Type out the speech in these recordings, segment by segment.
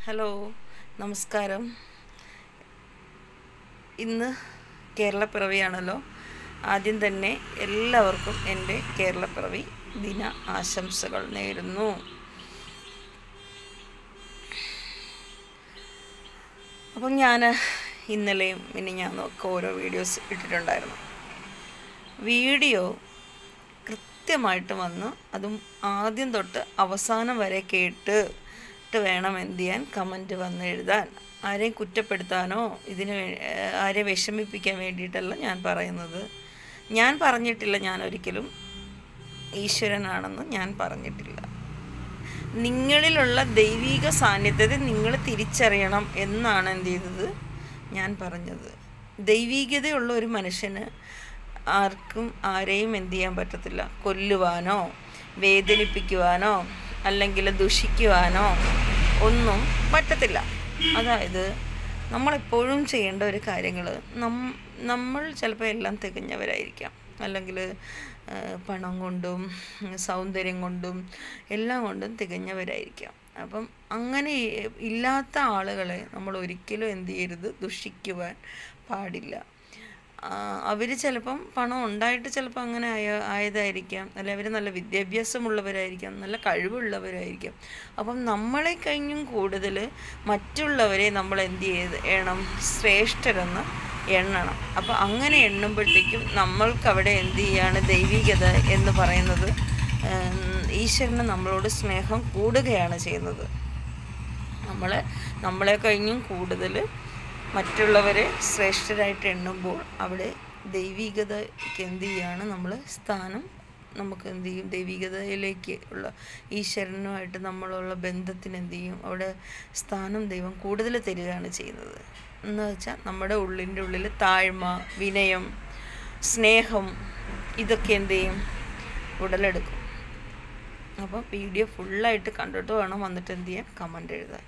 hello നമസ്കാരം ഇന്ന് കേരളപ്പിറവിയാണല്ലോ ആദ്യം തന്നെ എല്ലാവർക്കും എൻ്റെ കേരളപ്പിറവി ദിന ആശംസകൾ നേരുന്നു അപ്പം ഞാൻ ഇന്നലെയും പിന്നെ ഞാൻ ഒക്കെ ഓരോ വീഡിയോസ് ഇട്ടിട്ടുണ്ടായിരുന്നു വീഡിയോ കൃത്യമായിട്ട് വന്ന് അതും ആദ്യം തൊട്ട് അവസാനം വരെ കേട്ട് ട്ട് വേണം എന്ത് ചെയ്യാൻ കമൻറ്റ് വന്ന് എഴുതാൻ ആരെയും കുറ്റപ്പെടുത്താനോ ഇതിന് വേ- ഏഹ് ആരെ വിഷമിപ്പിക്കാൻ വേണ്ടിയിട്ടല്ല ഞാൻ പറയുന്നത് ഞാൻ പറഞ്ഞിട്ടില്ല ഞാൻ ഒരിക്കലും ഈശ്വരനാണെന്ന് ഞാൻ പറഞ്ഞിട്ടില്ല നിങ്ങളിലുള്ള ദൈവിക സാന്നിധ്യത്തെ നിങ്ങൾ തിരിച്ചറിയണം എന്നാണ് എന്ത് ചെയ്തത് ഞാൻ പറഞ്ഞത് ദൈവികതയുള്ള ഒരു മനുഷ്യന് ആർക്കും ആരെയും എന്ത് ചെയ്യാൻ പറ്റത്തില്ല കൊല്ലുവാനോ വേദനിപ്പിക്കുവാനോ അല്ലെങ്കിൽ ദുഷിക്കുവാനോ ഒന്നും പറ്റത്തില്ല അതായത് നമ്മളെപ്പോഴും ചെയ്യേണ്ട ഒരു കാര്യങ്ങൾ നം നമ്മൾ ചിലപ്പോൾ എല്ലാം തികഞ്ഞവരായിരിക്കാം അല്ലെങ്കിൽ പണം കൊണ്ടും സൗന്ദര്യം കൊണ്ടും എല്ലാം കൊണ്ടും തികഞ്ഞവരായിരിക്കാം അപ്പം അങ്ങനെ ഇല്ലാത്ത ആളുകളെ നമ്മൾ ഒരിക്കലും എന്ത് ചെയ്യരുത് ദുഷിക്കുവാൻ പാടില്ല അവർ ചിലപ്പം പണം ഉണ്ടായിട്ട് ചിലപ്പോൾ അങ്ങനെ ആയ ആയതായിരിക്കാം അല്ലെ അവർ നല്ല വിദ്യാഭ്യാസമുള്ളവരായിരിക്കാം നല്ല കഴിവുള്ളവരായിരിക്കാം അപ്പം നമ്മളെ കഴിഞ്ഞും കൂടുതൽ മറ്റുള്ളവരെ നമ്മൾ എന്ത് ചെയ്ത് ചെയ്യണം ശ്രേഷ്ഠരെന്ന് എണ്ണണം അപ്പോൾ അങ്ങനെ എണ്ണുമ്പോഴത്തേക്കും നമ്മൾക്ക് അവിടെ എന്ത് ചെയ്യാണ് ദൈവികത എന്ന് പറയുന്നത് ഉം, ഈശ്വരന് നമ്മളോട് സ്നേഹം കൂടുകയാണ് ചെയ്യുന്നത് നമ്മളെ നമ്മളെ കഴിഞ്ഞും കൂടുതൽ മറ്റുള്ളവരെ ശ്രേഷ്ഠരായിട്ട് എണ്ണുമ്പോൾ അവിടെ ദൈവികതയ്ക്ക് എന്ത് ചെയ്യാണ് നമ്മൾ സ്ഥാനം നമുക്ക് എന്ത് ചെയ്യും ദൈവികതയിലേക്ക് ഉള്ള ഈശ്വരനുമായിട്ട് നമ്മളുള്ള ബന്ധത്തിന് എന്ത് ചെയ്യും അവിടെ സ്ഥാനം ദൈവം കൂടുതൽ തരികയാണ് ചെയ്യുന്നത് എന്ന് വെച്ചാൽ നമ്മുടെ ഉള്ളിൻ്റെ ഉള്ളിൽ താഴ്മ വിനയം സ്നേഹം ഇതൊക്കെ എന്ത് ചെയ്യും ഉടലെടുക്കും അപ്പോൾ വീഡിയോ ഫുള്ളായിട്ട് കണ്ടിട്ട് വേണം വന്നിട്ട് എന്ത് ചെയ്യാൻ കമൻ്റ് എഴുതാൻ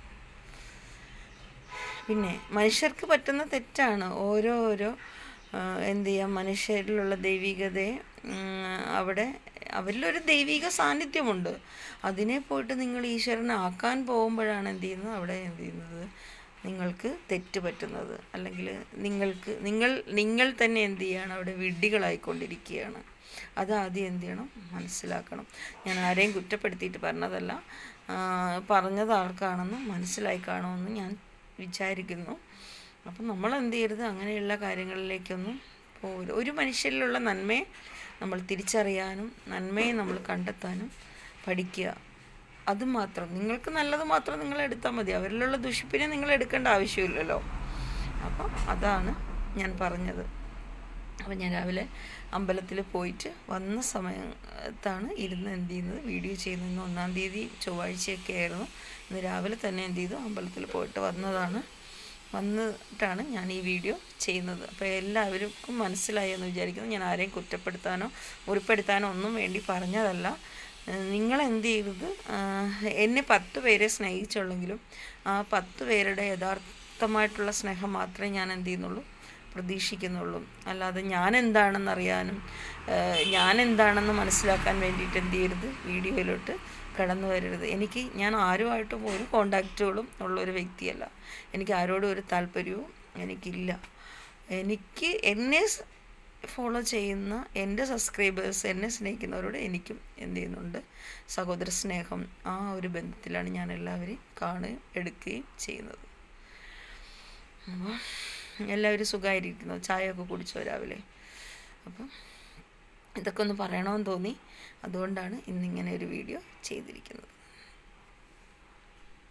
പിന്നെ മനുഷ്യർക്ക് പറ്റുന്ന തെറ്റാണ് ഓരോരോ ആ, എന്ത് ചെയ്യാം മനുഷ്യരിലുള്ള ദൈവികതയെ ഉം, അവിടെ അവരിലൊരു ദൈവിക സാന്നിധ്യമുണ്ട് അതിനെ പോയിട്ട് നിങ്ങൾ ഈശ്വരനാക്കാൻ പോകുമ്പോഴാണ് എന്ത് ചെയ്യുന്നത് അവിടെ എന്ത് ചെയ്യുന്നത് നിങ്ങൾക്ക് തെറ്റ് പറ്റുന്നത് അല്ലെങ്കിൽ നിങ്ങൾക്ക് നിങ്ങൾ നിങ്ങൾ തന്നെ എന്ത് ചെയ്യാണ് അവിടെ വിഡ്ഢികളായിക്കൊണ്ടിരിക്കുകയാണ് അത് ആദ്യം എന്ത് ചെയ്യണം മനസ്സിലാക്കണം ഞാൻ ആരെയും കുറ്റപ്പെടുത്തിയിട്ട് പറഞ്ഞതല്ല ആ, പറഞ്ഞത് ആൾക്കാണെന്ന് മനസ്സിലായി കാണുമെന്ന് ഞാൻ വിചാരിക്കുന്നു അപ്പം നമ്മൾ എന്ത് ചെയ്യരുത് അങ്ങനെയുള്ള കാര്യങ്ങളിലേക്കൊന്നും പോകരുത് ഒരു മനുഷ്യരിലുള്ള നന്മയെ നമ്മൾ തിരിച്ചറിയാനും നന്മയെ നമ്മൾ കണ്ടെത്താനും പഠിക്കുക അത് മാത്രം നിങ്ങൾക്ക് നല്ലത് മാത്രം നിങ്ങൾ എടുത്താൽ മതി അവരിലുള്ള ദുഷിപ്പിനെ നിങ്ങൾ എടുക്കേണ്ട ആവശ്യമില്ലല്ലോ അപ്പം അതാണ് ഞാൻ പറഞ്ഞത് അപ്പം ഞാൻ രാവിലെ അമ്പലത്തിൽ പോയിട്ട് വന്ന സമയത്താണ് ഇരുന്ന് എന്ത് ചെയ്യുന്നത് വീഡിയോ ചെയ്യുന്നത് ഇന്ന് ഒന്നാം തീയതി ചൊവ്വാഴ്ചയൊക്കെ ആയിരുന്നു ഇന്ന് രാവിലെ തന്നെ എന്ത് ചെയ്തു അമ്പലത്തിൽ പോയിട്ട് വന്നതാണ് വന്നിട്ടാണ് ഞാൻ ഈ വീഡിയോ ചെയ്യുന്നത് അപ്പോൾ എല്ലാവർക്കും മനസ്സിലായി എന്ന് വിചാരിക്കുന്നു ഞാൻ ആരെയും കുറ്റപ്പെടുത്താനോ മുറിപ്പെടുത്താനോ ഒന്നും വേണ്ടി പറഞ്ഞതല്ല നിങ്ങൾ എന്ത് ചെയ്തത് ആഹ് എന്നെ പത്ത് പേരെ സ്നേഹിച്ചുള്ളെങ്കിലും ആ പത്ത് പേരുടെ യഥാർത്ഥമായിട്ടുള്ള സ്നേഹം മാത്രമേ ഞാൻ എന്ത് ചെയ്യുന്നുള്ളൂ പ്രതീക്ഷിക്കുന്നുള്ളൂ അല്ലാതെ ഞാൻ എന്താണെന്ന് അറിയാനും ആഹ് ഞാൻ എന്താണെന്ന് മനസ്സിലാക്കാൻ വേണ്ടിയിട്ട് എന്ത് ചെയ്യരുത് വീഡിയോയിലോട്ട് കടന്നു വരരുത് എനിക്ക് ഞാൻ ആരുമായിട്ടും ഒരു കോണ്ടാക്റ്റുകളും ഉള്ളൊരു വ്യക്തിയല്ല എനിക്ക് ആരോടും ഒരു താല്പര്യവും എനിക്കില്ല എനിക്ക് എന്നെ സ് ഫോളോ ചെയ്യുന്ന എൻ്റെ സബ്സ്ക്രൈബേഴ്സ് എന്നെ സ്നേഹിക്കുന്നവരോട് എനിക്കും എന്ത് ചെയ്യുന്നുണ്ട് സഹോദര സ്നേഹം ആ ഒരു ബന്ധത്തിലാണ് ഞാൻ എല്ലാവരെയും കാണുകയും എടുക്കുകയും ചെയ്യുന്നത് അപ്പോൾ എല്ലാവരും സുഖമായിരിക്കുന്നു ചായയൊക്കെ കുടിച്ചോ രാവിലെ അപ്പം ഇതൊക്കെ ഒന്ന് പറയണമെന്ന് തോന്നി അതുകൊണ്ടാണ് ഇന്നിങ്ങനെ ഒരു വീഡിയോ ചെയ്തിരിക്കുന്നത്